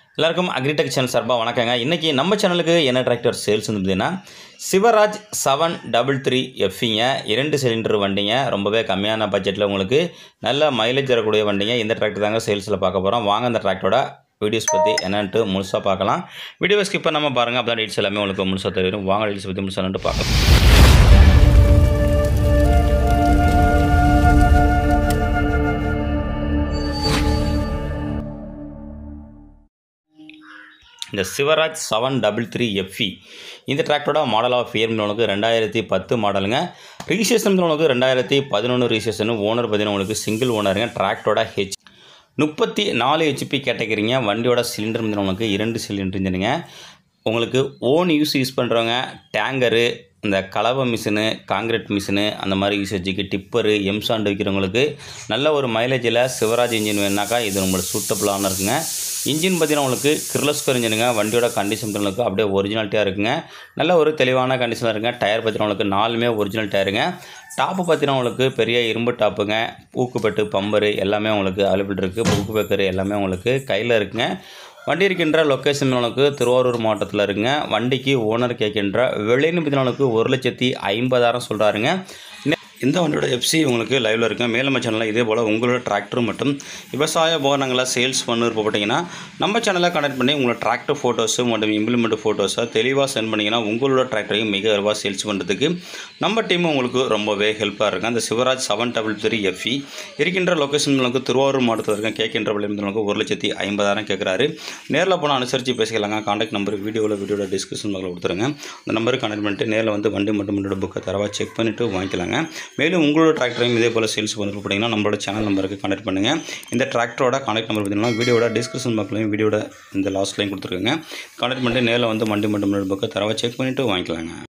எல்லாருக்கும் agritech channel சார்பாக வணக்கங்க இன்றைக்கி நம்ம சேனலுக்கு என்ன டிராக்டர் சேல்ஸ் வந்து பார்த்தீங்கன்னா சிவராஜ் செவன் டபுள் த்ரீ எஃப்இங்க இரண்டு சிலிண்டர் வண்டிங்க ரொம்பவே கம்மியான பட்ஜெட்டில் உங்களுக்கு நல்ல மைலேஜ் தரக்கூடிய வண்டிங்க இந்த டிராக்டர் தாங்க சேல்ஸில் பார்க்க போகிறோம் வாங்க அந்த டிராக்டரோட வீடியோஸ் பற்றி என்னன்ட்டு முழுசாக பார்க்கலாம் வீடியோவை ஸ்கிப் பண்ணாமல் பாருங்கள் அப்போ தான் டீட்ஸ் எல்லாமே உங்களுக்கு முழுசாக தெரியும் வாங்க டீட்ஸ் பற்றி முழுசாக என்னன்ட்டு பார்க்கலாம் இந்த Sivaraj seven double three FE இந்த டிராக்டரோட மாடல் ஆஃப் இயர் உங்களுக்கு ரெண்டாயிரத்தி பத்து மாடலுங்க ரிஜிஸ்ட்ரேஷன் உங்களுக்கு ரெண்டாயிரத்தி பதினொன்று ரிஜிஸ்ட்ரேஷன் ஓனர் பார்த்தீங்கன்னா உங்களுக்கு சிங்கிள் ஓனருங்க டிராக்டரோட ஹெச் முப்பத்தி நாலு ஹெச்பி கேட்டகரிங்க வண்டியோட சிலிண்டர் வந்து உங்களுக்கு இரண்டு சிலிண்டர் இன்ஜினுங்க உங்களுக்கு ஓன் யூஸ் யூஸ் பண்ணுறவங்க டேங்கரு இந்த கலவை மிஷினு காங்கிரீட் மிஷினு அந்த மாதிரி யூசேஜுக்கு டிப்பரு எம்சாண்டு வைக்கிறவங்களுக்கு நல்ல ஒரு மைலேஜில் சிவராஜ் இன்ஜின் வேணாக்கா இது உங்களுக்கு சூட்டபுளான இருக்குங்க இன்ஜின் பார்த்தீங்கன்னா உங்களுக்கு கிர்லஸ்கர் இன்ஜினுங்க வண்டியோட கண்டிஷன் உங்களுக்கு அப்படியே ஒரிஜினாலிட்டியாக இருக்குங்க நல்ல ஒரு தெளிவான கண்டிஷனில் இருக்குங்க டயர் பார்த்தீங்கன்னா உங்களுக்கு நாலுமே ஒரிஜினல் டயருங்க டாப்பு பார்த்தீங்கன்னா உங்களுக்கு பெரிய இரும்பு டாப்புங்க ஊக்குப்பட்டு பம்பரு எல்லாமே உங்களுக்கு அவைலபிள் இருக்குது புக்கு பேக்கரு எல்லாமே உங்களுக்கு கையில் இருக்குங்க வண்டி இருக்கின்ற லொக்கேஷன் உங்களுக்கு திருவாரூர் மாவட்டத்தில் இருக்குங்க வண்டிக்கு ஓனர் கேட்கின்ற விலைன்னு பார்த்தீங்கன்னா ஒரு லட்சத்தி ஐம்பதாயிரம் சொல்கிறாருங்க இந்த வண்டியோட எஃப்சி உங்களுக்கு லைவில் இருக்குங்க மேலும் சேனலில் இதே போல் உங்களோட டிராக்டர் மற்றும் விவசாய உபகரணங்களை சேல்ஸ் பண்ணு போட்டிங்கன்னா நம்ம சேனலை கனெக்ட் பண்ணி உங்களோட டிராக்டர் ஃபோட்டோஸு மற்றும் இம்ப்ளிமெண்ட் ஃபோட்டோஸை தெளிவாக சென்ட் பண்ணிங்கன்னா உங்களோட டிராக்டரையும் மிக விரைவாக சேல்ஸ் பண்ணுறதுக்கு நம்ம டீம் உங்களுக்கு ரொம்பவே ஹெல்ப்பாக இருக்கும் அந்த Sivaraj seven double three FE இருக்கின்ற லொக்கேஷன் உங்களுக்கு திருவாரூர் மாவட்டத்தில் இருக்க கேட்கின்ற விளையாட்டு ஒரு லட்சத்தி ஐம்பதாயிரம் கேட்குறாரு நேரில் போனால் அனுசரித்து பேசிக்கலாங்க காண்டாக்ட் நம்பர் வீடியோவில் வீடியோட டிஸ்கிரிப்ஷன் பாக்ஸில் கொடுத்துருங்க அந்த நம்பருக்கு கனெக்ட் பண்ணிட்டு நேரில் வந்து வண்டி மட்டும் வண்டியோட புக்கை தரவாக செக் பண்ணிவிட்டு வாங்கிக்கலாங்க மேலும் உங்களோட டிராக்டரையும் இதே போல் சேல்ஸ் பண்ணி போட்டிங்கன்னா நம்மளோட சேனல் நம்பருக்கு கனெக்ட் பண்ணுங்கள் இந்த டிராக்டரோட கான்டாக்ட் நம்பர் பார்த்தீங்கன்னா வீடியோட டிஸ்கிரிப்ஷன் பாக்ஸ்லையும் வீடியோட இந்த லாஸ்ட்லையும் கொடுத்துருக்குங்க கனெக்ட் பண்ணிட்டு நேரில் வந்து வண்டி மட்டும் புக்கை தரவாக செக் பண்ணிவிட்டு வாங்கிக்கலாங்க